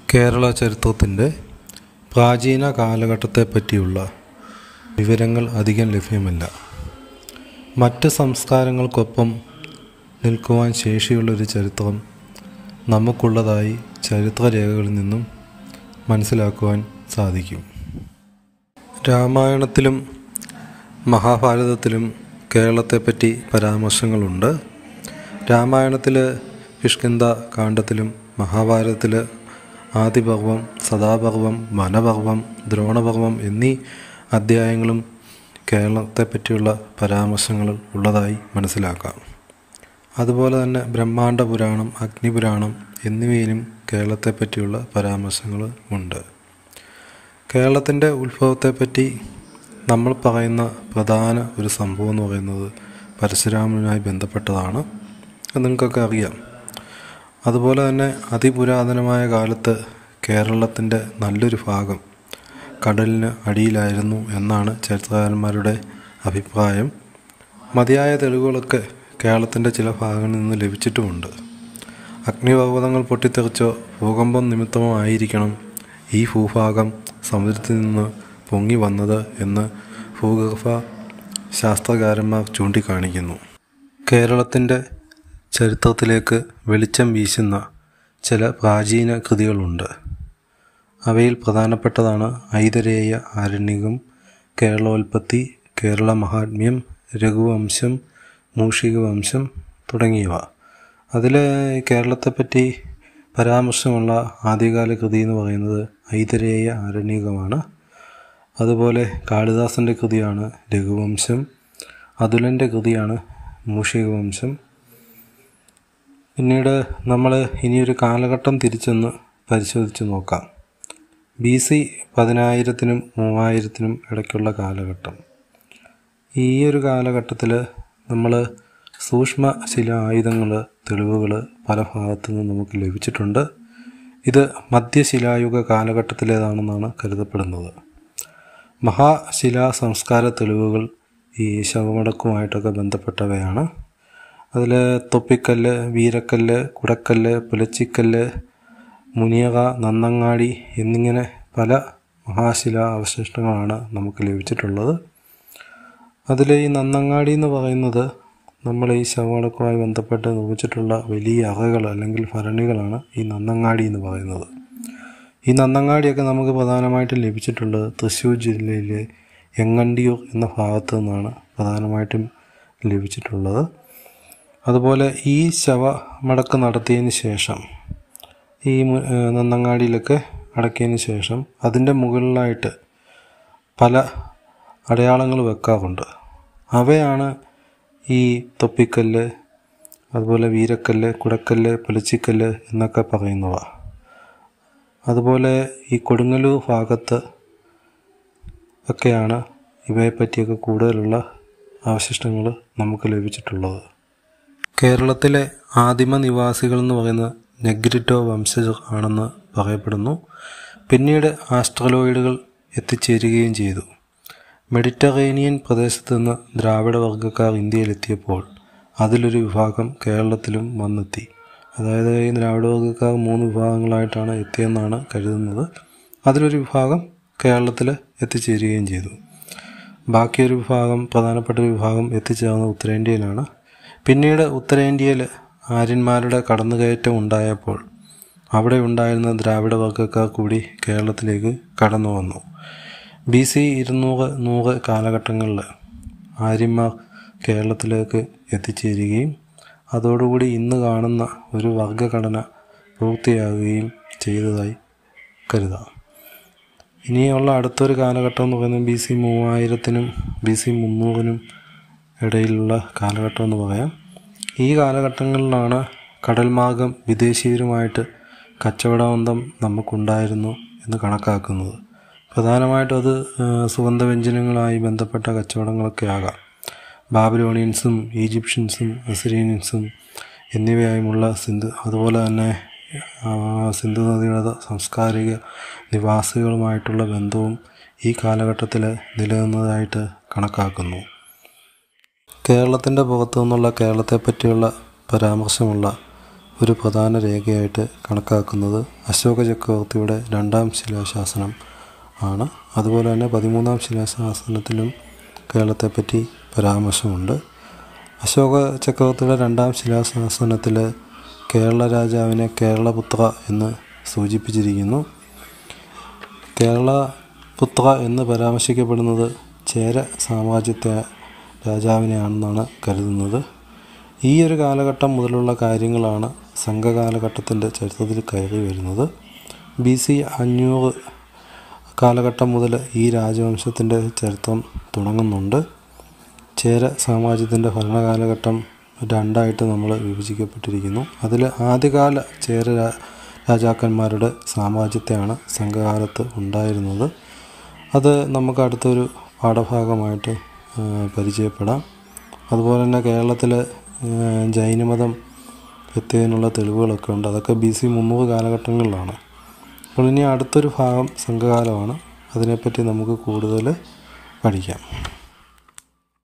കേരള ചരിത്രത്തിൻ്റെ പ്രാചീന കാലഘട്ടത്തെപ്പറ്റിയുള്ള വിവരങ്ങൾ അധികം ലഭ്യമല്ല മറ്റ് സംസ്കാരങ്ങൾക്കൊപ്പം നിൽക്കുവാൻ ശേഷിയുള്ളൊരു ചരിത്രം നമുക്കുള്ളതായി ചരിത്രരേഖകളിൽ നിന്നും മനസ്സിലാക്കുവാൻ സാധിക്കും രാമായണത്തിലും മഹാഭാരതത്തിലും കേരളത്തെപ്പറ്റി പരാമർശങ്ങളുണ്ട് രാമായണത്തിൽ കിഷ്കിന്ത കാണ്ഡത്തിലും മഹാഭാരതത്തിൽ ആദിപർവം സദാപർവം വനപർവം ദ്രോണപർവം എന്നീ അധ്യായങ്ങളും കേരളത്തെപ്പറ്റിയുള്ള പരാമർശങ്ങൾ ഉള്ളതായി മനസ്സിലാക്കാം അതുപോലെ തന്നെ ബ്രഹ്മാണ്ഡ പുരാണം അഗ്നിപുരാണം എന്നിവയിലും കേരളത്തെപ്പറ്റിയുള്ള പരാമർശങ്ങൾ ഉണ്ട് കേരളത്തിൻ്റെ ഉത്ഭവത്തെപ്പറ്റി നമ്മൾ പറയുന്ന പ്രധാന ഒരു സംഭവം എന്ന് പറയുന്നത് പരശുരാമനുമായി ബന്ധപ്പെട്ടതാണ് അത് നിങ്ങൾക്കൊക്കെ അറിയാം അതുപോലെ തന്നെ അതിപുരാതനമായ കാലത്ത് കേരളത്തിൻ്റെ നല്ലൊരു ഭാഗം കടലിന് അടിയിലായിരുന്നു എന്നാണ് ചരിത്രകാരന്മാരുടെ അഭിപ്രായം മതിയായ തെളിവുകളൊക്കെ കേരളത്തിൻ്റെ ചില ഭാഗങ്ങളിൽ നിന്ന് ലഭിച്ചിട്ടുമുണ്ട് അഗ്നിപർവ്വതങ്ങൾ പൊട്ടിത്തെറിച്ചോ ഭൂകമ്പം നിമിത്തമോ ആയിരിക്കണം ഈ ഭൂഭാഗം സമുദ്രത്തിൽ നിന്ന് പൊങ്ങി വന്നത് എന്ന് ഭൂഗർഭ ശാസ്ത്രകാരന്മാർ ചൂണ്ടിക്കാണിക്കുന്നു കേരളത്തിൻ്റെ ചരിത്രത്തിലേക്ക് വെളിച്ചം വീശുന്ന ചില പ്രാചീന കൃതികളുണ്ട് അവയിൽ പ്രധാനപ്പെട്ടതാണ് ഐതരേയ ആരണ്യകം കേരളോൽപ്പത്തി കേരള മഹാത്മ്യം രഘുവംശം മൂഷികവംശം തുടങ്ങിയവ അതിൽ കേരളത്തെപ്പറ്റി പരാമർശമുള്ള ആദ്യകാല കൃതി എന്ന് പറയുന്നത് ഐതരേയ ആരണ്യകമാണ് അതുപോലെ കാളിദാസൻ്റെ കൃതിയാണ് രഘുവംശം അതുലൻ്റെ കൃതിയാണ് മൂഷികവംശം പിന്നീട് നമ്മൾ ഇനിയൊരു കാലഘട്ടം തിരിച്ചൊന്ന് പരിശോധിച്ച് നോക്കാം ബി സി പതിനായിരത്തിനും മൂവായിരത്തിനും ഇടയ്ക്കുള്ള കാലഘട്ടം ഈ ഒരു കാലഘട്ടത്തിൽ നമ്മൾ സൂക്ഷ്മ ശില ആയുധങ്ങൾ തെളിവുകൾ പല ഭാഗത്തു നിന്നും നമുക്ക് ലഭിച്ചിട്ടുണ്ട് ഇത് മധ്യശിലായുഗ കാലഘട്ടത്തിലേതാണെന്നാണ് കരുതപ്പെടുന്നത് മഹാശിലാ സംസ്കാര തെളിവുകൾ ഈ ശവമടക്കുമായിട്ടൊക്കെ ബന്ധപ്പെട്ടവയാണ് അതിൽ തൊപ്പിക്കല്ല് വീരക്കല്ല് കുടക്കല്ല് പുലച്ചിക്കല്ല് മുനിയക നന്നങ്ങാടി എന്നിങ്ങനെ പല മഹാശിലാ അവശിഷ്ടങ്ങളാണ് നമുക്ക് ലഭിച്ചിട്ടുള്ളത് അതിൽ ഈ നന്നങ്ങാടി എന്ന് പറയുന്നത് നമ്മൾ ഈ ശവമടക്കവുമായി ബന്ധപ്പെട്ട് നിർമ്മിച്ചിട്ടുള്ള വലിയ അറകൾ അല്ലെങ്കിൽ ഭരണികളാണ് ഈ നന്നങ്ങാടി എന്ന് പറയുന്നത് ഈ നന്നങ്ങാടിയൊക്കെ നമുക്ക് പ്രധാനമായിട്ടും ലഭിച്ചിട്ടുള്ളത് തൃശ്ശൂർ ജില്ലയിലെ എങ്ങണ്ടിയൂർ എന്ന ഭാഗത്തു നിന്നാണ് പ്രധാനമായിട്ടും ലഭിച്ചിട്ടുള്ളത് അതുപോലെ ഈ ശവമടക്ക് നടത്തിയതിന് ശേഷം ഈ നന്നങ്ങാടിയിലൊക്കെ അടക്കിയതിന് ശേഷം അതിൻ്റെ മുകളിലായിട്ട് പല അടയാളങ്ങൾ വെക്കാറുണ്ട് അവയാണ് ഈ തൊപ്പിക്കല്ല് അതുപോലെ വീരക്കല്ല് കുടക്കല്ല് പുലച്ചിക്കല്ല് എന്നൊക്കെ പറയുന്നവ അതുപോലെ ഈ കൊടുങ്ങല്ലൂർ ഭാഗത്ത് ഒക്കെയാണ് ഇവയെപ്പറ്റിയൊക്കെ കൂടുതലുള്ള അവശിഷ്ടങ്ങൾ നമുക്ക് ലഭിച്ചിട്ടുള്ളത് കേരളത്തിലെ ആദിമ നിവാസികൾ എന്ന് പറയുന്ന നെഗ്രിറ്റോ വംശജർ ആണെന്ന് പറയപ്പെടുന്നു പിന്നീട് ആസ്ട്രലോയിഡുകൾ എത്തിച്ചേരുകയും ചെയ്തു മെഡിറ്ററേനിയൻ പ്രദേശത്ത് നിന്ന് ദ്രാവിഡ വർഗ്ഗക്കാർ ഇന്ത്യയിലെത്തിയപ്പോൾ അതിലൊരു വിഭാഗം കേരളത്തിലും വന്നെത്തി അതായത് ഈ ദ്രാവിഡ വർഗ്ഗക്കാർ മൂന്ന് വിഭാഗങ്ങളായിട്ടാണ് എത്തിയെന്നാണ് കരുതുന്നത് അതിലൊരു വിഭാഗം കേരളത്തിൽ എത്തിച്ചേരുകയും ചെയ്തു ബാക്കിയൊരു വിഭാഗം പ്രധാനപ്പെട്ട ഒരു വിഭാഗം എത്തിച്ചേർന്നത് ഉത്തരേന്ത്യയിലാണ് പിന്നീട് ഉത്തരേന്ത്യയിൽ ആര്യന്മാരുടെ കടന്നുകയറ്റം ഉണ്ടായപ്പോൾ അവിടെ ഉണ്ടായിരുന്ന ദ്രാവിഡ വർഗ്ഗക്കാർ കൂടി കേരളത്തിലേക്ക് കടന്നു വന്നു ബി സി ഇരുന്നൂറ് നൂറ് കാലഘട്ടങ്ങളിൽ ആര്യന്മാർ കേരളത്തിലേക്ക് എത്തിച്ചേരുകയും അതോടുകൂടി ഇന്ന് കാണുന്ന ഒരു വർഗഘടന പൂർത്തിയാകുകയും ചെയ്തതായി കരുതാം ഇനിയുള്ള അടുത്തൊരു കാലഘട്ടം എന്ന് പറയുന്നത് ബി സി മൂവായിരത്തിനും ബി സി മുന്നൂറിനും ഇടയിലുള്ള കാലഘട്ടം എന്ന് പറയാം ഈ കാലഘട്ടങ്ങളിലാണ് കടൽ മാർഗം വിദേശീയരുമായിട്ട് കച്ചവടബന്ധം നമുക്കുണ്ടായിരുന്നു എന്ന് കണക്കാക്കുന്നത് പ്രധാനമായിട്ടും അത് സുഗന്ധവ്യഞ്ജനങ്ങളുമായി ബന്ധപ്പെട്ട കച്ചവടങ്ങളൊക്കെ ആകാം ബാബിലോണിയൻസും ഈജിപ്ഷ്യൻസും അസിരീനിയൻസും എന്നിവയുമുള്ള സിന്ധു അതുപോലെ തന്നെ സിന്ധു നദിയുടെ സാംസ്കാരിക നിവാസികളുമായിട്ടുള്ള ബന്ധവും ഈ കാലഘട്ടത്തിൽ നിലനിന്നതായിട്ട് കണക്കാക്കുന്നു കേരളത്തിൻ്റെ പുറത്തു നിന്നുള്ള കേരളത്തെ പറ്റിയുള്ള പരാമർശമുള്ള ഒരു പ്രധാന രേഖയായിട്ട് കണക്കാക്കുന്നത് അശോക ചക്രവർത്തിയുടെ രണ്ടാം ശിലാശാസനം ആണ് അതുപോലെ തന്നെ പതിമൂന്നാം ശിലാശാസനത്തിലും കേരളത്തെപ്പറ്റി പരാമർശമുണ്ട് അശോക ചക്രവർത്തിയുടെ രണ്ടാം ശിലാശാസനത്തിൽ കേരള രാജാവിനെ കേരളപുത്ര എന്ന് സൂചിപ്പിച്ചിരിക്കുന്നു കേരളപുത്ര എന്ന് പരാമർശിക്കപ്പെടുന്നത് ചേര സാമ്രാജ്യത്തെ രാജാവിനെയാണെന്നാണ് കരുതുന്നത് ഈ ഒരു കാലഘട്ടം മുതലുള്ള കാര്യങ്ങളാണ് സംഘകാലഘട്ടത്തിൻ്റെ ചരിത്രത്തിൽ കയറി വരുന്നത് ബി സി അഞ്ഞൂറ് കാലഘട്ടം മുതൽ ഈ രാജവംശത്തിൻ്റെ ചരിത്രം തുടങ്ങുന്നുണ്ട് ചേര സാമ്രാജ്യത്തിൻ്റെ ഭരണകാലഘട്ടം രണ്ടായിട്ട് നമ്മൾ വിഭജിക്കപ്പെട്ടിരിക്കുന്നു അതിൽ ആദ്യകാല ചേര രാ- രാജാക്കന്മാരുടെ സാമ്രാജ്യത്തെയാണ് സംഘകാലത്ത് ഉണ്ടായിരുന്നത് അത് നമുക്ക് അടുത്തൊരു പാഠഭാഗമായിട്ട് ആ, പരിചയപ്പെടാം അതുപോലെ തന്നെ കേരളത്തിൽ ജൈനമതം എത്തിയതിനുള്ള തെളിവുകളൊക്കെ ഉണ്ട് അതൊക്കെ ബി സി മുന്നൂറ് കാലഘട്ടങ്ങളിലാണ് അപ്പോൾ ഇനി അടുത്തൊരു ഭാഗം സംഘകാലമാണ് അതിനെപ്പറ്റി നമുക്ക് കൂടുതൽ പഠിക്കാം